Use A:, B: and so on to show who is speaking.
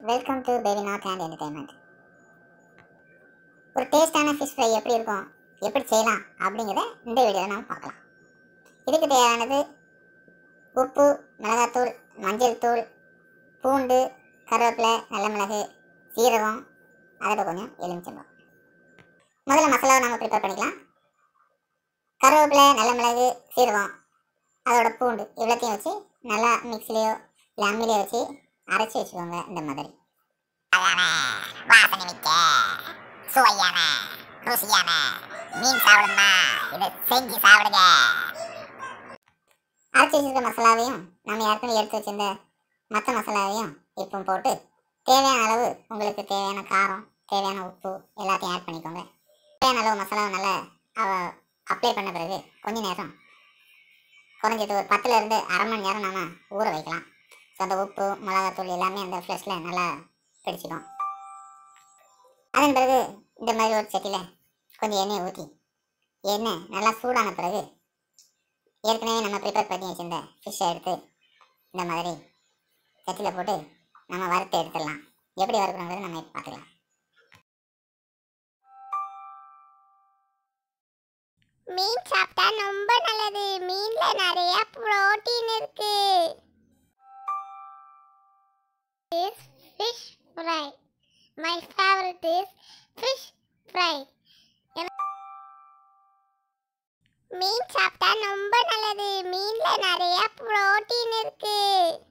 A: welcome to baby Nath and entertainment ஒரு டேஸ்டான fish fry எப்படி இருக்கும் எப்படி செய்யலாம் அப்படிங்கிறத இந்த வீடியோவில் நாம் பார்க்கலாம் இதுக்கு தேவையானது உப்பு மிளகாத்தூள் மஞ்சள் தூள் பூண்டு கருவேப்பிலை நல்ல மிளகு சீரகம் அதோட கொஞ்சம் எலுமிச்சம்பழம் முதல்ல மசாலாவை நம்ம ப்ரிப்பேர் பண்ணிக்கலாம் கருவேப்பிலை நல்ல மிளகு சீரகம் அதோட பூண்டு இவ்வளோத்தையும் வச்சு நல்லா மிக்சிலையோ இல்லை அம்மிலையோ வச்சு அரைச்சி வச்சுக்கோங்க இந்த மாதிரி
B: வாசனை மிக்க சுவையான ருசியான மீன் சாப்பிடணுமா இதை செஞ்சு சாப்பிடுங்க
A: அரைச்சி வச்சிருக்க மசாலாவையும் நம்ம ஏற்கனவே எடுத்து வச்சிருந்த மற்ற மசாலாவையும் இப்போ போட்டு தேவையான அளவு உங்களுக்கு தேவையான காரம் தேவையான உப்பு எல்லாத்தையும் ஆட் பண்ணிக்கோங்க தேவையான அளவு மசாலாவை நல்லா அப்ளை பண்ண பிறகு கொஞ்ச நேரம் குறைஞ்சது ஒரு பத்துல இருந்து அரை மணி நேரம் நம்ம ஊற வைக்கலாம் ஸோ அந்த உப்பு மிளகாத்தூள் எல்லாமே அந்த ஃப்ளஷில் நல்லா பிடிச்சிக்கும் அதன் பிறகு இந்த மாதிரி ஒரு சட்டியில் கொஞ்சம் எண்ணெயை ஊற்றி எண்ணெய் நல்லா சூடான பிறகு ஏற்கனவே நம்ம ப்ரிப்பேர் பண்ணி வச்சிருந்த ஃபிஷ்ஷை எடுத்து இந்த மாதிரி சட்டியில் போட்டு நம்ம வறுத்து எடுத்துடலாம் எப்படி வறுக்கணுங்கிறது நம்ம இப்ப பார்த்துக்கலாம்
B: மீன் சாப்பிட்டா ரொம்ப நல்லது மீன்ல நிறைய புரோட்டீன் இருக்கு fish fry my favourite is fish fry மீன் சாப்பிட்டா ரொம்ப நல்லது மீன்ல நிறைய புரோட்டீன் இருக்கு